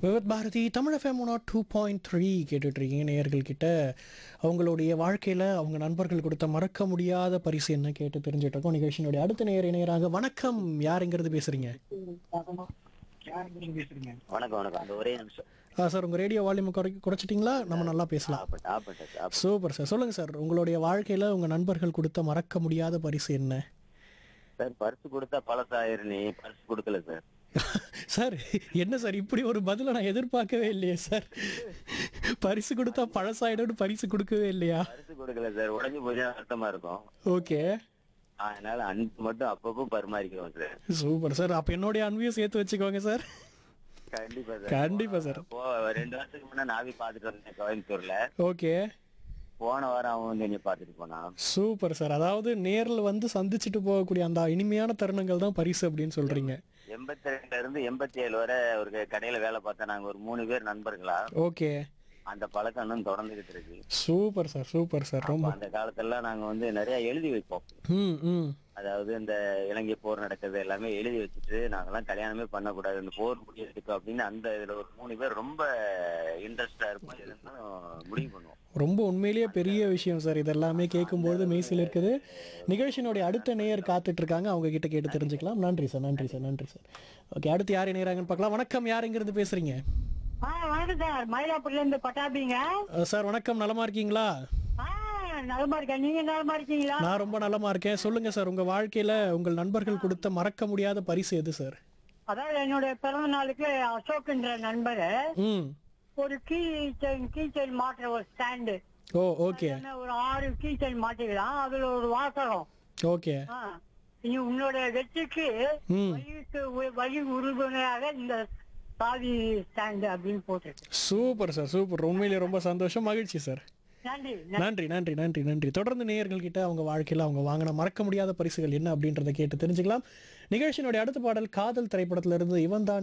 விவத் Bharati Tamil FM one two point three கேட்டுட்ருக்கீங்க நேயர்கள் கிட்ட அவங்களுடைய வாழ்க்கையில் அவங்க நண்பர்கள் கொடுத்த மறக்க முடியாத பரிசு என்ன கேட்டு தெரிஞ்சுட்டு இருக்கோம் நிகழ்ச்சியினுடைய அடுத்த நேர நேராக வணக்கம் யாருங்கிறது பேசுறீங்க வணக்கம் வணக்கம் அந்த ஒரே நிமிஷம் ஆ சார் உங்கள் ரேடியோ வால்யூம் குறை குறைச்சிட்டிங்களா நம்ம நல்லா பேசலாம் ஆப்பட்டு ஆப்பட்டு ஆப்பட்டு. சூப்பர் சார் சொல்லுங்கள் சார் உங்களுடைய வாழ்க்கையில் உங்கள் நண்பர்கள் கொடுத்த மறக்க முடியாத பரிசு என்ன சார் பரிசு கொடுத்தா பழசாயிரு நீ பரிசு கொடுக்கல சார் சார் என்ன சார் இப்படி ஒரு பதிலை நான் எதிர்பார்க்கவே இல்லையே சார் பரிசு கொடுத்தா பழசாயிடும்னு பரிசு கொடுக்கவே இல்லையா பரிசு கொடுக்கல சார் உடஞ்சு போய் அர்த்தமா இருக்கும் ஓகே அதனால அன்பு மட்டும் அப்பப்போ பரிமாறிக்கிறோம் சார் சூப்பர் சார் அப்போ என்னுடைய அன்பையும் சேர்த்து வச்சுக்கோங்க சார் கண்டிப்பா சார் கண்டிப்பா சார் போ ரெண்டு வருஷத்துக்கு முன்ன நாவி பாத்துட்டு வந்தேன் கோயம்புத்தூர்ல ஓகே போன வாரம் அவன் வந்து என்னை பாத்துட்டு போனான் சூப்பர் சார் அதாவது நேரில் வந்து சந்திச்சுட்டு போகக்கூடிய அந்த இனிமையான தருணங்கள் தான் பரிசு அப்படின்னு சொல்றீங்க எண்பத்தி ரெண்டுல இருந்து எண்பத்தி ஏழு வரை ஒரு கடையில வேலை பார்த்தா நாங்க ஒரு மூணு பேர் நண்பர்களா ஓகே அந்த பழக்கம் இன்னும் தொடர்ந்துகிட்டு இருக்கு சூப்பர் சார் சூப்பர் சார் ரொம்ப அப்ப அந்த காலத்துல நாங்க வந்து நிறைய எழுதி வைப்போம் ம் ம் அதாவது இந்த இலங்கை போர் நடக்கிறது எல்லாமே எழுதி வச்சுட்டு நாங்கெல்லாம் கல்யாணமே பண்ணக்கூடாது இந்த போர் முடியறதுக்கு அப்படின்னு அந்த இதுல ஒரு மூணு பேர் ரொம்ப இன்ட்ரெஸ்டா இருப்போம் எதுனாலும் முடிவு பண்ணுவோம் ரொம்ப உண்மையிலேயே பெரிய விஷயம் சார் இதெல்லாமே கேட்கும்போது மெய்சில் இருக்குது நிகழ்ச்சியினுடைய அடுத்த நேயர் காத்துட்டு இருக்காங்க அவங்க கிட்ட கேட்டு தெரிஞ்சுக்கலாம் நன்றி சார் நன்றி சார் நன்றி சார் ஓகே அடுத்து யார் நேராங்கன்னு பார்க்கலாம் வணக்கம் யாருங்கிறது பேசுறீங்க ஆ வணக்கம் சார் மயிலாப்பூர்ல இருந்து பட்டாபிங்க அஹ் சார் வணக்கம் நலமா இருக்கீங்களா ஆ நலமா இருக்கேன் நீங்க நலமா இருக்கீங்களா நான் ரொம்ப நலமா இருக்கேன் சொல்லுங்க சார் உங்க வாழ்க்கையில உங்கள் நண்பர்கள் கொடுத்த மறக்க முடியாத பரிசு எது சார் அதாவது என்னுடைய பிறந்த நாளுக்கு அசோக்ன்ற நண்பர் ம் ஒரு கீ செயின் கீ செயின் மாட்டுற ஒரு ஸ்டாண்டு ஓ ஓகே ஒரு ஆறு கீ செயின் மாட்டிக்கலாம் அதுல ஒரு வாசகம் ஓகே ஆ, நீ உன்னோட வெற்றிக்கு ம் வழிக்கு உ- வழி உறுதுணையாக இந்த சாவி ஸ்டாண்டு அப்படின்னு போட்டிருக்கு சூப்பர் சார் சூப்பர் உண்மையிலேயே ரொம்ப சந்தோஷம் மகிழ்ச்சி சார் நன்றி நன்றி நன்றி நன்றி நன்றி தொடர்ந்து நேயர்கள் கிட்ட அவங்க வாழ்க்கையில் அவங்க வாங்கின மறக்க முடியாத பரிசுகள் என்ன அப்படின்றத கேட்டு தெரிஞ்சுக்கலாம் நிகழ்ச்சியினுடைய அடுத்த பாடல் காதல் திரைப்படத்திலிருந்து இவன் தான்